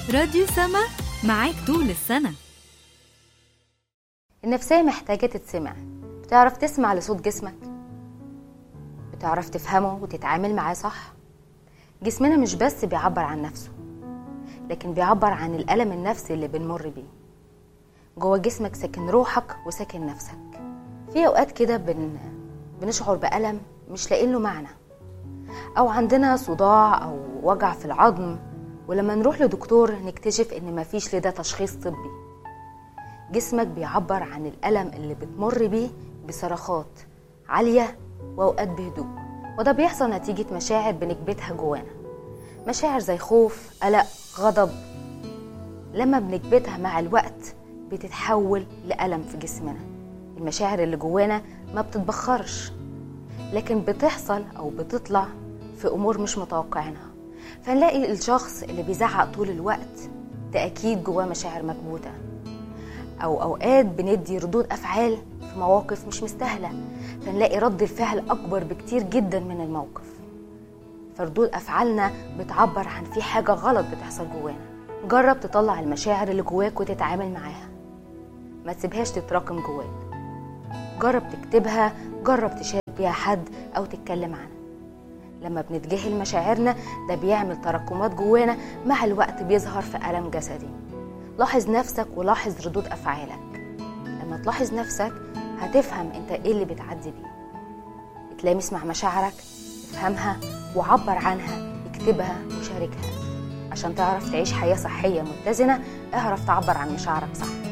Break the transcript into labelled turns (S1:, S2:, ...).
S1: راديو سما معاك طول السنة
S2: النفسية محتاجة تتسمع بتعرف تسمع لصوت جسمك بتعرف تفهمه وتتعامل معاه صح جسمنا مش بس بيعبر عن نفسه لكن بيعبر عن الألم النفسي اللي بنمر بيه جوه جسمك ساكن روحك وساكن نفسك في أوقات كده بن... بنشعر بألم مش لاقين له معنى أو عندنا صداع أو وجع في العظم ولما نروح لدكتور نكتشف إن مفيش لده تشخيص طبي جسمك بيعبر عن الألم اللي بتمر بيه بصرخات عالية وأوقات بهدوء وده بيحصل نتيجة مشاعر بنكبتها جوانا مشاعر زي خوف قلق غضب لما بنكبتها مع الوقت بتتحول لألم في جسمنا المشاعر اللي جوانا ما بتتبخرش لكن بتحصل أو بتطلع في أمور مش متوقعينها فنلاقي الشخص اللي بيزعق طول الوقت ده أكيد جواه مشاعر مكبوتة أو أوقات بندي ردود أفعال في مواقف مش مستاهلة فنلاقي رد الفعل أكبر بكتير جدا من الموقف فردود أفعالنا بتعبر عن في حاجة غلط بتحصل جوانا جرب تطلع المشاعر اللي جواك وتتعامل معاها ما تسيبهاش تتراكم جواك جرب تكتبها جرب تشارك بيها حد أو تتكلم عنها لما بنتجاهل مشاعرنا ده بيعمل تراكمات جوانا مع الوقت بيظهر في ألم جسدي لاحظ نفسك ولاحظ ردود أفعالك لما تلاحظ نفسك هتفهم انت ايه اللي بتعدي بيه اتلامس مع مشاعرك افهمها وعبر عنها اكتبها وشاركها عشان تعرف تعيش حياة صحية متزنة اعرف تعبر عن مشاعرك صح